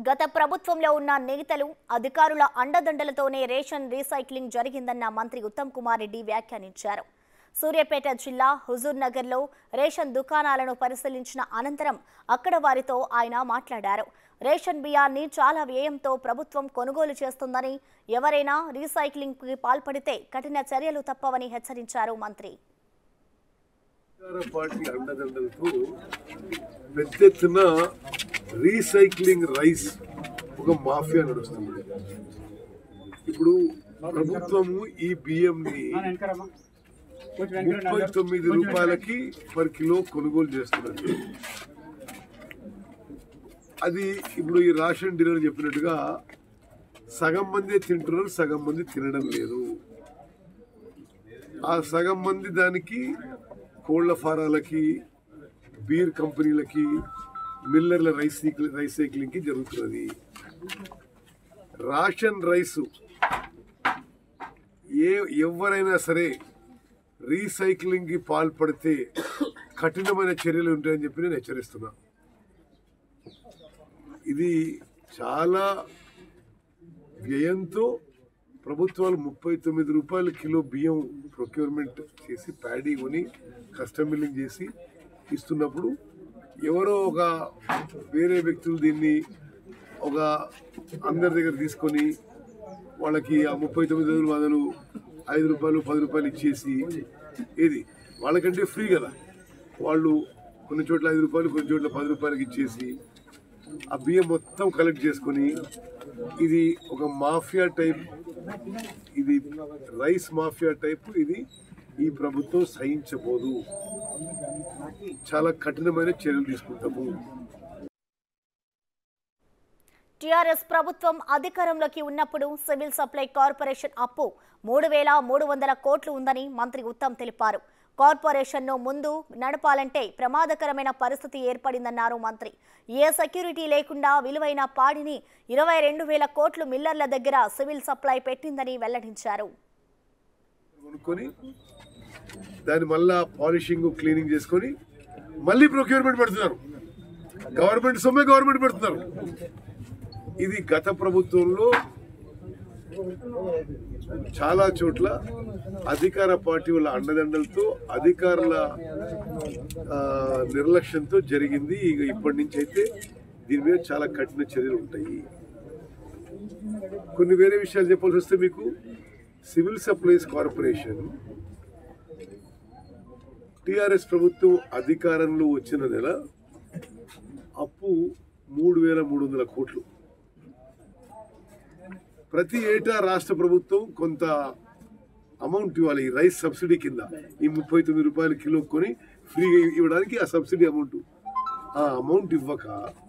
గత ప్రభుత్వంలో ఉన్న నేతలు అధికారుల అండదండలతోనే రేషన్ రీసైక్లింగ్ జరిగిందన్న మంత్రి ఉత్తమ్ కుమార్ రెడ్డి వ్యాఖ్యానించారు సూర్యాపేట జిల్లా హుజూర్ నగర్లో రేషన్ దుకాణాలను పరిశీలించిన అనంతరం అక్కడ వారితో ఆయన మాట్లాడారు రేషన్ బియ్యాన్ని చాలా వ్యయంతో ప్రభుత్వం కొనుగోలు చేస్తుందని ఎవరైనా రీసైక్లింగ్కి పాల్పడితే కఠిన చర్యలు తప్పవని హెచ్చరించారు మంత్రి అధికార పార్టీ అండదండలతో పెద్ద ఎత్తున రీసైక్లింగ్ రైస్ ఒక మాఫియా నడుస్తుంది ఇప్పుడు ప్రభుత్వము ఈ బియ్యంని ముప్పై తొమ్మిది రూపాయలకి పర్ కిలో కొనుగోలు చేస్తున్నది అది ఇప్పుడు ఈ రేషన్ డీలర్ చెప్పినట్టుగా సగం మంది తింటున్నారు సగం మంది తినడం లేదు ఆ సగం మంది దానికి కోళ్ల ఫారాలకి బీర్ కంపెనీలకి మిల్లర్ల రైస్ రైస్ సైక్లింగ్కి జరుగుతున్నది రాషన్ రైసు ఏ ఎవరైనా సరే రీసైక్లింగ్కి పాల్పడితే కఠినమైన చర్యలు ఉంటాయని చెప్పి నేను హెచ్చరిస్తున్నా ఇది చాలా వ్యయంతో ప్రభుత్వాలు ముప్పై తొమ్మిది రూపాయల కిలో బియ్యం ప్రొక్యూర్మెంట్ చేసి ప్యాడీ కొని కస్టమ్ మిల్లింగ్ చేసి ఇస్తున్నప్పుడు ఎవరో ఒక వేరే వ్యక్తులు దీన్ని ఒక అందరి దగ్గర తీసుకొని వాళ్ళకి ఆ ముప్పై తొమ్మిది రోజులు వందలు ఐదు రూపాయలు పది రూపాయలు ఇచ్చేసి ఏది వాళ్ళకంటే ఫ్రీ కదా వాళ్ళు కొన్ని చోట్ల ఐదు రూపాయలు కొన్ని చోట్ల పది రూపాయలకి ఇచ్చేసి ఆ బియ్యం మొత్తం కలెక్ట్ చేసుకొని ఇది ఒక మాఫియా టైప్ ఇది రైస్ మాఫియా టైప్ ఇది ఈ ప్రభుత్వం సహించబోదు చాలా కఠినమైన చర్యలు తీసుకుంటాము టీఆర్ఎస్ ప్రభుత్వం అధికారంలోకి ఉన్నప్పుడు సివిల్ సప్లై కార్పొరేషన్ అప్పు మూడు వేల మూడు వందల కోట్లు ఉందని మంత్రి ఉత్తమ్ తెలిపారు కార్పొరేషన్ను ముందు నడపాలంటే ప్రమాదకరమైన పరిస్థితి ఏర్పడిందన్నారు మంత్రి ఏ సెక్యూరిటీ లేకుండా విలువైన పాడిని ఇరవై రెండు వేల కోట్లు మిల్లర్ల దగ్గర సివిల్ సప్లై పెట్టిందని వెల్లడించారు కొనుక్కొని దాని మళ్ళా పాలిషింగ్ క్లీనింగ్ చేసుకొని మళ్ళీ ప్రొక్యూర్మెంట్ పెడుతున్నారు గవర్నమెంట్ సొమ్మే గవర్నమెంట్ పెడుతున్నారు ఇది గత ప్రభుత్వంలో చాలా చోట్ల అధికార పార్టీ వాళ్ళ అండదండలతో అధికారుల ఆ, నిర్లక్ష్యంతో జరిగింది ఇక ఇప్పటి నుంచి అయితే దీని మీద చాలా కఠిన చర్యలు ఉంటాయి కొన్ని వేరే విషయాలు చెప్పాల్సి వస్తే మీకు సివిల్ సప్లైస్ కార్పొరేషన్ టిఆర్ఎస్ ప్రభుత్వం అధికారంలో వచ్చిన నెల అప్పు మూడు వేల మూడు వందల కోట్లు ప్రతి ఏటా రాష్ట్ర ప్రభుత్వం కొంత అమౌంట్ ఇవ్వాలి ఈ రైస్ సబ్సిడీ కింద ఈ ముప్పై తొమ్మిది రూపాయల కిలో కొని ఫ్రీగా ఇవ్వడానికి ఆ సబ్సిడీ అమౌంట్ ఆ అమౌంట్ ఇవ్వక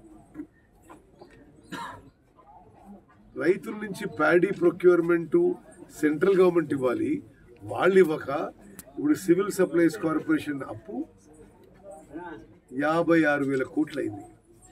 రైతుల నుంచి ప్యాడీ ప్రొక్యూర్మెంట్ సెంట్రల్ గవర్నమెంట్ ఇవ్వాలి వాళ్ళు ఇవ్వక ఇప్పుడు సివిల్ సప్లైస్ కార్పొరేషన్ అప్పు యాభై ఆరు వేల కోట్లయింది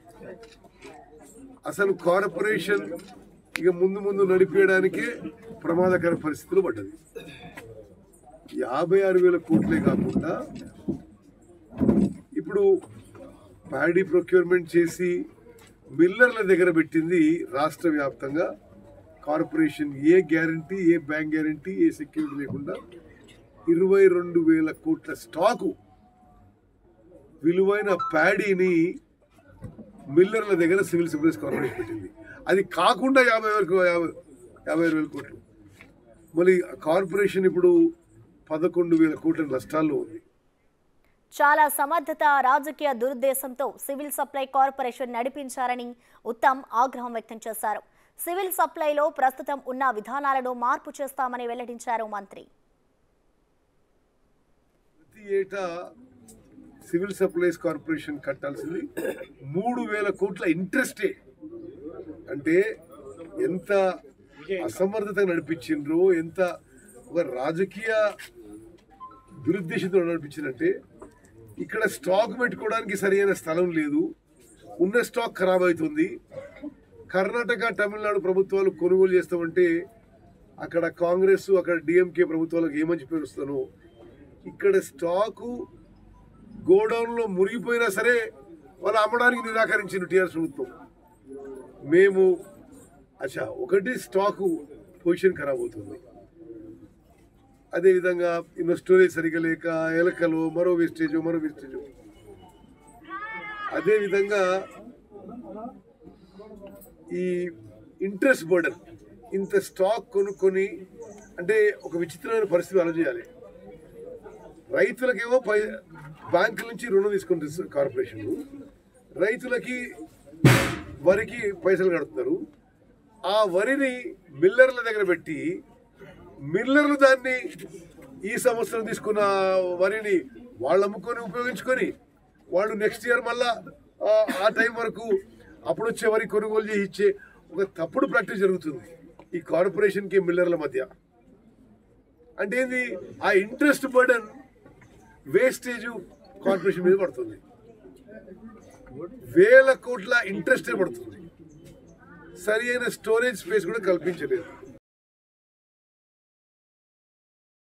అసలు కార్పొరేషన్ ఇక ముందు ముందు నడిపేయడానికే ప్రమాదకర పరిస్థితులు పడ్డది యాభై ఆరు వేల కోట్లే కాకుండా ఇప్పుడు ప్యాడీ ప్రొక్యూర్మెంట్ చేసి మిల్లర్ల దగ్గర పెట్టింది రాష్ట్ర వ్యాప్తంగా కార్పొరేషన్ ఏ గ్యారంటీ ఏ బ్యాంక్ గ్యారంటీ ఏ సెక్యూరిటీ లేకుండా ఇరవై రెండు వేల కోట్ల స్టాకు విలువైన ప్యాడీని మిల్లర్ల దగ్గర సివిల్ సప్లైస్ కార్పొరేషన్ పెట్టింది అది కాకుండా యాభై వరకు యాభై యాభై ఆరు వేల కోట్లు మళ్ళీ కార్పొరేషన్ ఇప్పుడు పదకొండు వేల కోట్ల నష్టాల్లో ఉంది చాలా సమర్థత రాజకీయ దురుద్దేశంతో సివిల్ సప్లై కార్పొరేషన్ నడిపించారని ఉత్తమ్ ఆగ్రహం వ్యక్తం చేశారు సివిల్ సప్లైలో ప్రస్తుతం ఉన్న విధానాలను మార్పు చేస్తామని వెల్లడించారు మంత్రి ప్రతి ఏటా సివిల్ సప్లైస్ కార్పొరేషన్ కట్టాల్సింది మూడు వేల కోట్ల ఇంట్రెస్టే అంటే ఎంత అసమర్థత నడిపించిండ్రో ఎంత ఒక రాజకీయ దురుద్దేశంతో నడిపించిందంటే ఇక్కడ స్టాక్ పెట్టుకోవడానికి సరైన స్థలం లేదు ఉన్న స్టాక్ ఖరాబ్ అవుతుంది కర్ణాటక తమిళనాడు ప్రభుత్వాలు కొనుగోలు చేస్తామంటే అక్కడ కాంగ్రెస్ అక్కడ డిఎంకే ప్రభుత్వాలకు ఏమని పేరు వస్తానో ఇక్కడ స్టాకు గోడౌన్లో మురిగిపోయినా సరే వాళ్ళు అమ్మడానికి నిరాకరించింది టీఆర్ఎస్ ప్రభుత్వం మేము అచ్చా ఒకటి స్టాకు పొజిషన్ ఖరాబ్ అవుతుంది అదేవిధంగా ఇన్నో స్టోరేజ్ సరిగా లేక ఎలకలు మరో వేస్టేజ్ మరో వేస్టేజ్ అదేవిధంగా ఈ ఇంట్రెస్ట్ బర్డన్ ఇంత స్టాక్ కొనుక్కొని అంటే ఒక విచిత్రమైన పరిస్థితి ఆలోచించాలి రైతులకేమో పై బ్యాంకుల నుంచి రుణం తీసుకుంటుంది కార్పొరేషన్ రైతులకి వరికి పైసలు కడుతున్నారు ఆ వరిని మిల్లర్ల దగ్గర పెట్టి మిల్లర్లు దాన్ని ఈ సంవత్సరం తీసుకున్న వరిని వాళ్ళు అమ్ముకొని ఉపయోగించుకొని వాళ్ళు నెక్స్ట్ ఇయర్ మళ్ళా ఆ, ఆ టైం వరకు అప్పుడు వచ్చే వరి కొనుగోలు చేసి ఇచ్చే ఒక తప్పుడు ప్రాక్టీస్ జరుగుతుంది ఈ కార్పొరేషన్కి మిల్లర్ల మధ్య అంటే ఏంది ఆ ఇంట్రెస్ట్ బర్డన్ వేస్టేజ్ కార్పొరేషన్ మీద పడుతుంది వేల కోట్ల ఇంట్రెస్టే పడుతుంది సరి అయిన స్టోరేజ్ స్పేస్ కూడా కల్పించలేదు